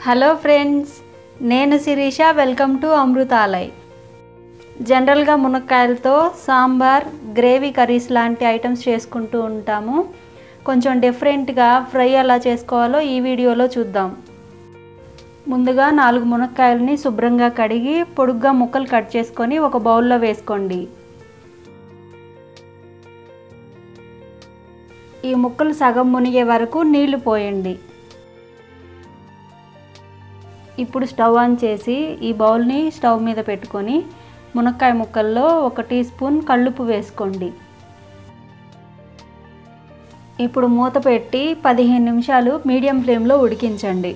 hello friends నేను Sirisha welcome to అమృతాలయ్ జనరల్గా మునక్కాయలతో సాంబార్ గ్రేవీ కర్రీస్ లాంటి ఐటమ్స్ చేసుకుంటూ ఉంటాము కొంచెం డిఫరెంట్గా ఫ్రై ఎలా చేసుకోవాలో ఈ వీడియోలో చూద్దాం ముందుగా నాలుగు మునక్కాయలని శుభ్రంగా కడిగి పొడుగ్గా ముక్కలు కట్ చేసుకొని ఒక బౌల్లో వేసుకోండి ఈ ముక్కలు సగం మునిగే వరకు నీళ్లు పోయండి ఇప్పుడు స్టవ్ ఆన్ చేసి ఈ బౌల్ని స్టవ్ మీద పెట్టుకొని మునక్కాయ ముక్కల్లో ఒక టీ స్పూన్ కళ్ళుప్పు వేసుకోండి ఇప్పుడు మూత పెట్టి పదిహేను నిమిషాలు మీడియం ఫ్లేమ్లో ఉడికించండి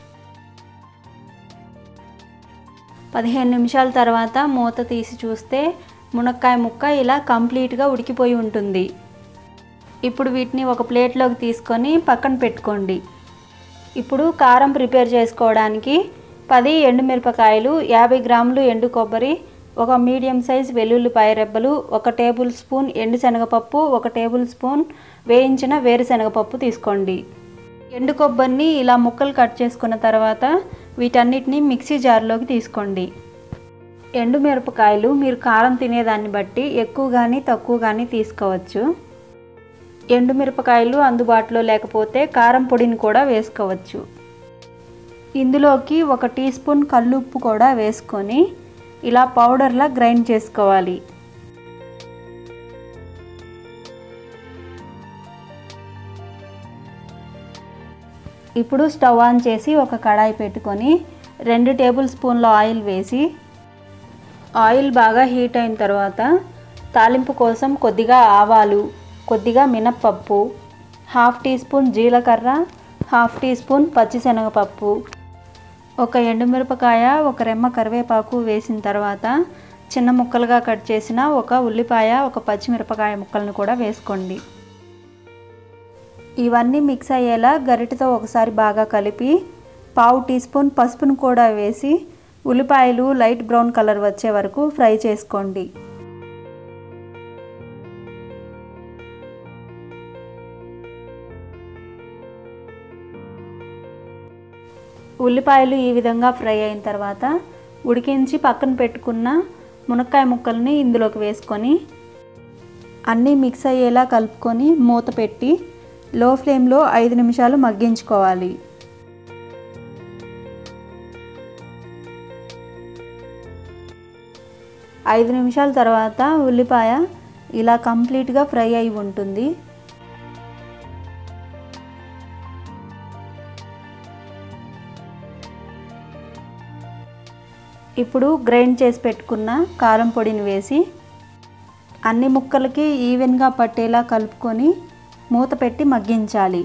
పదిహేను నిమిషాల తర్వాత మూత తీసి చూస్తే మునక్కాయ ముక్క ఇలా కంప్లీట్గా ఉడికిపోయి ఉంటుంది ఇప్పుడు వీటిని ఒక ప్లేట్లోకి తీసుకొని పక్కన పెట్టుకోండి ఇప్పుడు కారం ప్రిపేర్ చేసుకోవడానికి పది ఎండుమిరపకాయలు యాభై గ్రాములు ఎండు కొబ్బరి ఒక మీడియం సైజ్ వెల్లుల్లిపాయ రెబ్బలు ఒక టేబుల్ స్పూన్ ఎండు శనగపప్పు ఒక టేబుల్ స్పూన్ వేయించిన వేరుశనగపప్పు తీసుకోండి ఎండు కొబ్బరిని ఇలా ముక్కలు కట్ చేసుకున్న తర్వాత వీటన్నిటిని మిక్సీ జార్లోకి తీసుకోండి ఎండు మిరపకాయలు మీరు కారం తినేదాన్ని బట్టి ఎక్కువ కానీ తక్కువ కానీ తీసుకోవచ్చు ఎండుమిరపకాయలు అందుబాటులో లేకపోతే కారం పొడిని కూడా వేసుకోవచ్చు ఇందులోకి ఒక టీ స్పూన్ కల్లుప్పు కూడా వేసుకొని ఇలా పౌడర్లా గ్రైండ్ చేసుకోవాలి ఇప్పుడు స్టవ్ ఆన్ చేసి ఒక కడాయి పెట్టుకొని రెండు టేబుల్ స్పూన్ల ఆయిల్ వేసి ఆయిల్ బాగా హీట్ అయిన తర్వాత తాలింపు కోసం కొద్దిగా ఆవాలు కొద్దిగా మినప్పప్పు హాఫ్ టీ స్పూన్ జీలకర్ర హాఫ్ టీ స్పూన్ పచ్చిశనగపప్పు ఒక ఎండుమిరపకాయ ఒక రెమ్మ కరివేపాకు వేసిన తర్వాత చిన్న ముక్కలుగా కట్ చేసిన ఒక ఉల్లిపాయ ఒక పచ్చిమిరపకాయ ముక్కలను కూడా వేసుకోండి ఇవన్నీ మిక్స్ అయ్యేలా గరిటెతో ఒకసారి బాగా కలిపి పావు టీ స్పూన్ పసుపును కూడా వేసి ఉల్లిపాయలు లైట్ బ్రౌన్ కలర్ వచ్చే వరకు ఫ్రై చేసుకోండి ఉల్లిపాయలు ఈ విధంగా ఫ్రై అయిన తర్వాత ఉడికించి పక్కన పెట్టుకున్న మునక్కాయ ముక్కల్ని ఇందులోకి వేసుకొని అన్నీ మిక్స్ అయ్యేలా కలుపుకొని మూత పెట్టి లో ఫ్లేమ్లో ఐదు నిమిషాలు మగ్గించుకోవాలి ఐదు నిమిషాల తర్వాత ఉల్లిపాయ ఇలా కంప్లీట్గా ఫ్రై అయి ఉంటుంది ఇప్పుడు గ్రైండ్ చేసి పెట్టుకున్న కారం పొడిని వేసి అన్ని ముక్కలకి ఈవెన్గా పట్టేలా కలుపుకొని మూత పెట్టి మగ్గించాలి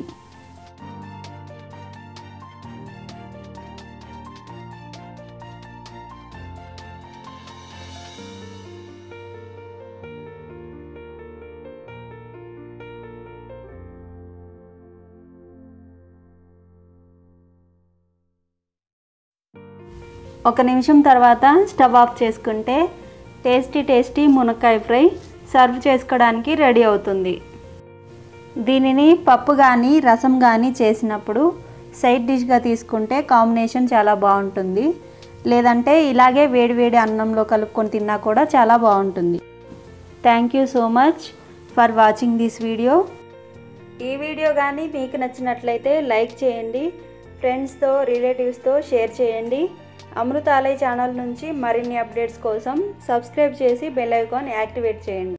ఒక నిమిషం తర్వాత స్టవ్ ఆఫ్ చేసుకుంటే టేస్టీ టేస్టీ మునక్కాయ ఫ్రై సర్వ్ చేసుకోవడానికి రెడీ అవుతుంది దీనిని పప్పు కానీ రసం కానీ చేసినప్పుడు సైడ్ డిష్గా తీసుకుంటే కాంబినేషన్ చాలా బాగుంటుంది లేదంటే ఇలాగే వేడివేడి అన్నంలో కలుపుకొని తిన్నా కూడా చాలా బాగుంటుంది thank you so much for watching this video ఈ వీడియో కానీ మీకు నచ్చినట్లయితే లైక్ చేయండి ఫ్రెండ్స్తో రిలేటివ్స్తో షేర్ చేయండి అమృతాలయ ఛానల్ నుంచి మరిన్ని అప్డేట్స్ కోసం సబ్స్క్రైబ్ చేసి బెల్ ఐకాన్ యాక్టివేట్ చేయండి